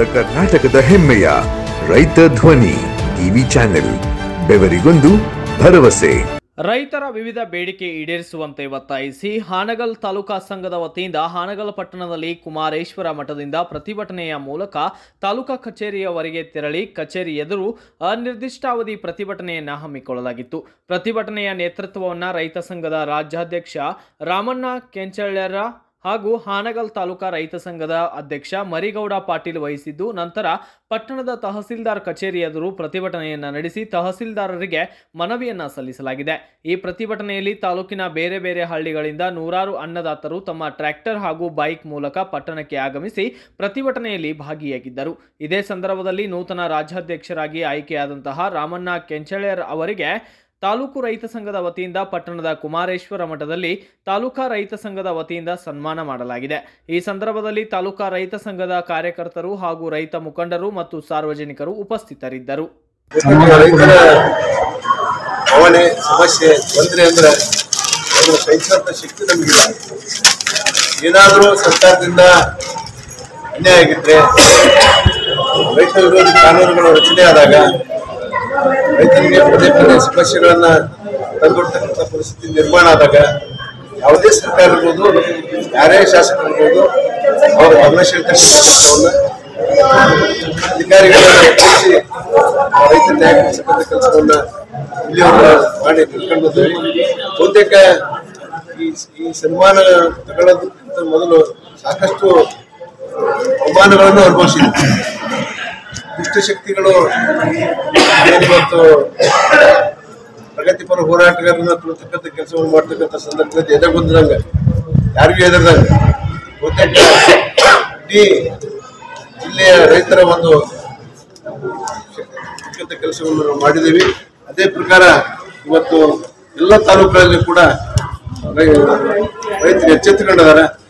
ಕರ್ನಾಟಕದ ಹೆಮ್ಮೆಯ ರೈತ ಧ್ವನಿ ಟಿವಿ ಚಾನೆಲ್ ಬೆವರಿಗೊಂದು ಭರವಸೆ ರೈತರ ವಿವಿಧ ಬೇಡಿಕೆ ಈಡೇರಿಸುವಂತೆ ಒತ್ತಾಯಿಸಿ ಹಾನಗಲ್ ತಾಲೂಕಾ ಸಂಘದ ವತಿಯಿಂದ ಹಾನಗಲ್ ಪಟ್ಟಣದಲ್ಲಿ ಕುಮಾರೇಶ್ವರ ಮಠದಿಂದ ಪ್ರತಿಭಟನೆಯ ಮೂಲಕ ತಾಲೂಕಾ ಕಚೇರಿಯವರೆಗೆ ತೆರಳಿ ಕಚೇರಿ ಎದುರು ಅನಿರ್ದಿಷ್ಟಾವಧಿ ಪ್ರತಿಭಟನೆಯನ್ನು ಹಮ್ಮಿಕೊಳ್ಳಲಾಗಿತ್ತು ಪ್ರತಿಭಟನೆಯ ನೇತೃತ್ವವನ್ನು ರೈತ ಸಂಘದ ರಾಜ್ಯಾಧ್ಯಕ್ಷ ರಾಮಣ್ಣ ಕೆಂಚಳ್ಯರ ಹಾಗೂ ಹಾನಗಲ್ ತಾಲೂಕಾ ರೈತ ಸಂಘದ ಅಧ್ಯಕ್ಷ ಮರಿಗೌಡ ಪಾಟೀಲ್ ವಹಿಸಿದ್ದು ನಂತರ ಪಟ್ಟಣದ ತಹಸೀಲ್ದಾರ್ ಕಚೇರಿ ಎದುರು ಪ್ರತಿಭಟನೆಯನ್ನ ನಡೆಸಿ ತಹಸೀಲ್ದಾರರಿಗೆ ಮನವಿಯನ್ನ ಸಲ್ಲಿಸಲಾಗಿದೆ ಈ ಪ್ರತಿಭಟನೆಯಲ್ಲಿ ತಾಲೂಕಿನ ಬೇರೆ ಬೇರೆ ಹಳ್ಳಿಗಳಿಂದ ನೂರಾರು ಅನ್ನದಾತರು ತಮ್ಮ ಟ್ರ್ಯಾಕ್ಟರ್ ಹಾಗೂ ಬೈಕ್ ಮೂಲಕ ಪಟ್ಟಣಕ್ಕೆ ಆಗಮಿಸಿ ಪ್ರತಿಭಟನೆಯಲ್ಲಿ ಭಾಗಿಯಾಗಿದ್ದರು ಇದೇ ಸಂದರ್ಭದಲ್ಲಿ ನೂತನ ರಾಜ್ಯಾಧ್ಯಕ್ಷರಾಗಿ ಆಯ್ಕೆಯಾದಂತಹ ರಾಮಣ್ಣ ಕೆಂಚಳೆಯರ್ ಅವರಿಗೆ ತಾಲೂಕು ರೈತ ಸಂಘದ ವತಿಯಿಂದ ಪಟ್ಟಣದ ಕುಮಾರೇಶ್ವರ ಮಠದಲ್ಲಿ ತಾಲೂಕಾ ರೈತ ಸಂಘದ ವತಿಯಿಂದ ಸನ್ಮಾನ ಮಾಡಲಾಗಿದೆ ಈ ಸಂದರ್ಭದಲ್ಲಿ ತಾಲೂಕಾ ರೈತ ಸಂಘದ ಕಾರ್ಯಕರ್ತರು ಹಾಗೂ ರೈತ ಮುಖಂಡರು ಮತ್ತು ಸಾರ್ವಜನಿಕರು ಉಪಸ್ಥಿತರಿದ್ದರು ರೈತರ ಭಾವನೆ ಸಮಸ್ಯೆ ತೊಂದರೆ ಅಂದ್ರೆ ಅದನ್ನು ಸಹಿಸುವಂತ ಶಕ್ತಿ ನಮಗಿಲ್ಲ ಏನಾದರೂ ಸರ್ಕಾರದಿಂದ ಅನ್ಯಾಯ ಆಗಿದ್ರೆ ರೈತ ವಿರೋಧಿ ಕಾನೂನುಗಳು ರಚನೆ ಆದಾಗ ರೈತರಿಗೆ ಪದೇ ಪದೇ ಸಮಸ್ಯೆಗಳನ್ನ ತಂದೊಡ್ತಕ್ಕಂಥ ಪರಿಸ್ಥಿತಿ ನಿರ್ಮಾಣ ಆದಾಗ ಯಾವುದೇ ಸರ್ಕಾರ ಇರ್ಬೋದು ಯಾರೇ ಶಾಸಕರು ಇರ್ಬೋದು ಅವರ ಗಮನ ಸೆಳೆತಕ್ಕಂಥ ಕೆಲಸವನ್ನ ಅಧಿಕಾರಿಗಳನ್ನ ಒಪ್ಪಿಸಿ ರೈತ ನ್ಯಾಯ ಕೊಡಿಸತಕ್ಕಂಥ ಕೆಲಸವನ್ನ ಇಲ್ಲಿವರೆಗೆ ಮಾಡಿ ನಿಲ್ಕೊಂಡು ಬಂದಿವಿ ಬಹುತೇಕ ಈ ಈ ಸನ್ಮಾನ ತಗೊಳ್ಳೋದಕ್ಕಿಂತ ಮೊದಲು ಸಾಕಷ್ಟು ಅವಮಾನಗಳನ್ನು ಅನುಭವಿಸಿದ್ವಿ ದುಷ್ಟಶಕ್ತಿಗಳು ಏನಿವತ್ತು ಪ್ರಗತಿಪರ ಹೋರಾಟಗಾರರನ್ನ ತುಳಿತಕ್ಕಂಥ ಕೆಲಸವನ್ನು ಮಾಡ್ತಕ್ಕಂಥ ಸಂದರ್ಭದಲ್ಲಿ ಎದೆ ಬಂದಂಗ ಯಾರಿಗೂ ಎದುರ್ದಂಗ ಬಹುತೇಕ ಇಡೀ ಜಿಲ್ಲೆಯ ರೈತರ ಒಂದು ಶಕ್ತಿ ಕೆಲಸವನ್ನು ನಾವು ಮಾಡಿದ್ದೀವಿ ಅದೇ ಪ್ರಕಾರ ಇವತ್ತು ಎಲ್ಲ ತಾಲೂಕುಗಳಲ್ಲಿ ಕೂಡ ರೈ- ರೈತರು ಎಚ್ಚೆತ್ತುಕೊಂಡಿದ್ದಾರೆ